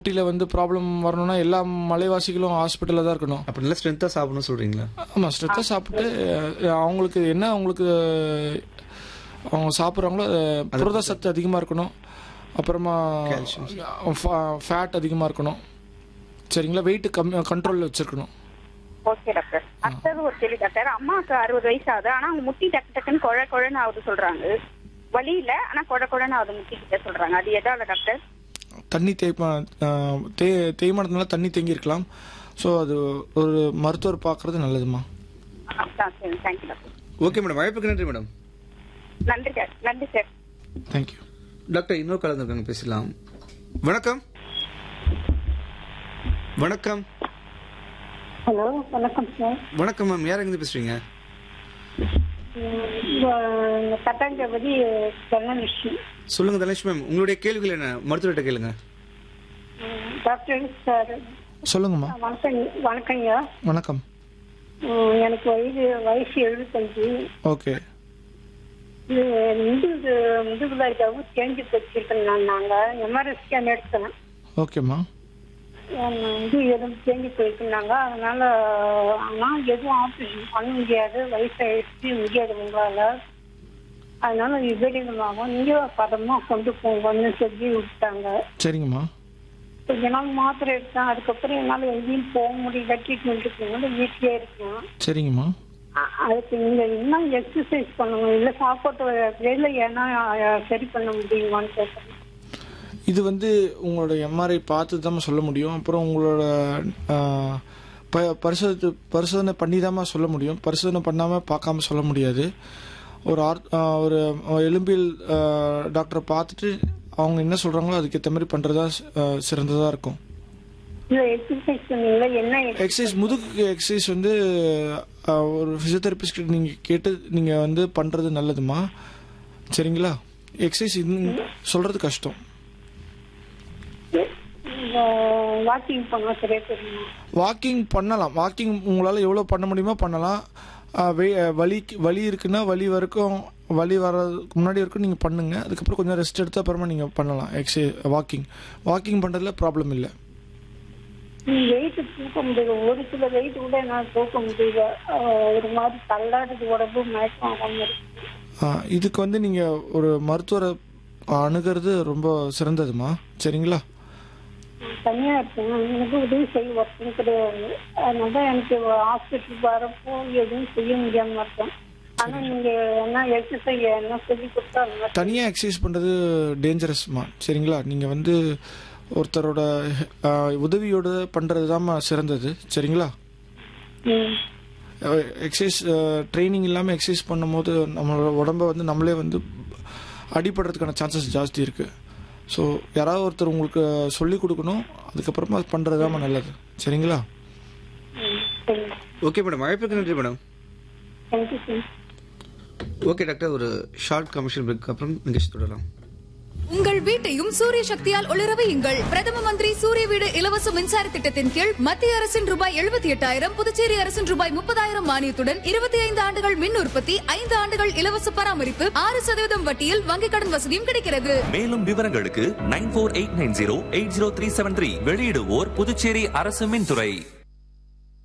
ஊட்டியில் வந்து ப்ராப்ளம் வரணும்னா எல்லா மலைவாசிகளும் ஹாஸ்பிட்டலில் தான் இருக்கணும் அப்போ நல்லா ஸ்ட்ரென்த்தாக சாப்பிடணும்னு சொல்கிறீங்களா ஆமாம் ஸ்ட்ரெத்தாக சாப்பிட்டு அஹ், அவங்களுக்கு என்ன அவங்களுக்கு அவங்க சாப்பிட்றாங்களோ புரத சத்து அதிகமாக இருக்கணும் அப்புறமா ஃபேட் அதிகமாக இருக்கணும் சரிங்களா வெயிட் கம்மி கண்ட்ரோலில் வச்சுருக்கணும் ஓகே டாக்டர் அடுத்தது ஒரு கேள்வி டாக்டர் அம்மாவுக்கு அறுபது வயசு ஆகுது ஆனா அவங்க முட்டி டக்கு டக்குன்னு குழ குழன்னு ஆகுது சொல்றாங்க வலி இல்ல ஆனா குழ குழன்னு ஆகுது முட்டி கிட்ட சொல்றாங்க அது எதால டாக்டர் தண்ணி தேய்மா அஹ், தே தேய்மானதுனால தண்ணி தேங்கி இருக்கலாம் ஸோ அது ஒரு மருத்துவர் பார்க்குறது நல்லதுமா அதான் சரி தேங்க்யூ டாக்டர் ஓகே மேடம் வாய்ப்புக்கு நன்றி மேடம் நன்றி சார் நன்றி சார் தேங்க்யூ டாக்டர் இன்னொரு கலந்து இருக்காங்க பேசலாம் வணக்கம் வணக்கம் ஹலோ வணக்கம் சார் வணக்கம் மேம் யார் எங்கேருந்து பேசுறீங்க கட்டாஞ்சபதி தனலட்சுமி சொல்லுங்க தனேஷ் மேம் உங்களுடைய கேள்விகள் என்ன மருத்துவர்கிட்ட கேளுங்க டாக்டர் சார் சொல்லுங்கம்மா வணக்கம் வணக்கங்க வணக்கம் உம், எனக்கு வயது வயசு எழுபத்தஞ்சு ஓகே இது முதுகு முதுகுல ஏதாவது தேஞ்சு போச்சிருக்கேன் நாங்க எம்ஆர்ஐ ஸ்கேன் எடுத்தேன் ஓகேம்மா உம், இது எதுவும் தேஞ்சு போயிருக்குனாங்க அதனால ஆனா எதுவும் ஆப்ரேஷன் பண்ண முடியாது வயசாயிடுச்சு முடியாது உங்களால அதனால விபரீதமாக நீங்க பதமா கொண்டு போங்கன்னு சொல்லி விட்டாங்க சரிங்கம்மா கொஞ்ச நாள் மாத்திரை எடுத்தேன் அதுக்கப்புறம் என்னால எங்கேயும் போக முடியல ட்ரீட்மெண்ட் இருக்கனால வீட்லயே இருக்கேன் சரிங்கம்மா அ- அதுக்கு நீங்க என்ன எக்ஸசைஸ் பண்ணணும் இல்ல சாப்பாட்டு வேலை ஏன்னா அஹ், சரி பண்ண முடியுமான்னு கேட்கறேன் இது வந்து உங்களோட எம்ஆர்ஐ பார்த்து தான் சொல்ல முடியும் அப்புறம் உங்களோட ஆஹ், ப பரிசோதி பரிசோதனை பண்ணி தான் சொல்ல முடியும் பரிசோதனை பண்ணாமல் பார்க்காம சொல்ல முடியாது ஒரு ஆர் ஆஹ், ஒரு எலும்பியல் ஆஹ், டாக்டரை பார்த்துட்டு அவங்க என்ன சொல்கிறாங்களோ அதுக்கேற்ற மாதிரி பண்ணுறதா சிறந்ததாக இருக்கும் இல்ல எக்ஸசைஸ் பண்ணீங்களா என்ன ex- எக்ஸசைஸ் முதுகுக்கு எக்ஸசைஸ் வந்து ஆஹ், ஒரு ஃபிசியோதெரபிஸ்ட் நீங்கள் கேட்டு நீங்கள் வந்து பண்ணுறது நல்லதுமா சரிங்களா எக்ஸசைஸ் சொல்கிறது கஷ்டம் வாக்கிங் பண்ணா சரியா தெரியுமா வாக்கிங் பண்ணலாம் வாக்கிங் உங்களால் எவ்வளோ பண்ண முடியுமோ பண்ணலாம் ஆஹ் வே- வலி வலி இருக்குன்னா வலி வரைக்கும் வலி வர்றதுக்கு முன்னாடி வரைக்கும் நீங்கள் பண்ணுங்க அதுக்கப்புறம் கொஞ்சம் ரெஸ்ட் எடுத்த அப்புறமா நீங்கள் பண்ணலாம் எக்ஸை வாக்கிங் வாக்கிங் பண்ணுறதுல ப்ராப்ளம் இல்லை வெயிட் தூக்க முடியல ஒரு சில வெயிட் கூட என்னால தூக்க முடியல அஹ், ஒரு மாதிரி தள்ளாடுது உடம்பு மயக்கம் ஆகாம இருக்கு ஆஹ் இதுக்கு வந்து நீங்கள் ஒரு மருத்துவரை அணுகிறது ரொம்ப சிறந்ததுமா சரிங்களா தனியா இருக்கேன் எனக்கு உதவி செய்ய ஒருத்தரும் கிடையாது அதனால எனக்கு ஹாஸ்பிட்டல் வரப்போ எதுவும் செய்ய முடியாம இருக்கேன் ஆனா நீங்க என்ன எக்ஸசைஸ் என்ன சொல்லி கொடுத்தா அந்த மாதிரி தனியாக எக்ஸசைஸ் பண்ணுறது டேஞ்சரஸ்மா சரிங்களா நீங்கள் வந்து ஒருத்தரோட ஆஹ், உதவியோட பண்ணுறது தான் சிறந்தது சரிங்களா ம். எக்ஸசைஸ் ட்ரைனிங் இல்லாமல் எக்ஸசைஸ் பண்ணும்போது நம்மளோட உடம்ப வந்து நம்மளே வந்து அடிபடுறதுக்கான சான்சஸ் ஜாஸ்தி இருக்குது ஸோ யாராவது ஒருத்தர் உங்களுக்கு சொல்லி கொடுக்கணும் அதுக்கப்புறமா அது பண்ணுறது தான் நல்லது சரிங்களா ம். சரி ஓகே மேடம் வாய்ப்புக்கு நன்றி madam thank you sir okay doctor ஒரு ஷார்ட் கமர்ஷியல் பிரேக் அப்புறம் நிகழ்ச்சி தொடரலாம் உங்கள் வீட்டையும் சூரிய சக்தியால் ஒளிர வையுங்கள் பிரதம மந்திரி சூரிய வீடு இலவச மின்சார திட்டத்தின் கீழ் மத்திய அரசின் ரூபாய் எழுபத்தி எட்டாயிரம் புதுச்சேரி அரசின் ரூபாய் முப்பதாயிரம் மானியத்துடன் இருபத்தி ஐந்து ஆண்டுகள் மின் உற்பத்தி ஐந்து ஆண்டுகள் இலவச பராமரிப்பு ஆறு சதவீதம் வட்டியில் வங்கிக் கடன் வசதியும் கிடைக்கிறது மேலும் விவரங்களுக்கு nine four eight nine zero eight zero three seven three வெளியிடுவோர் புதுச்சேரி அரசு மின்துறை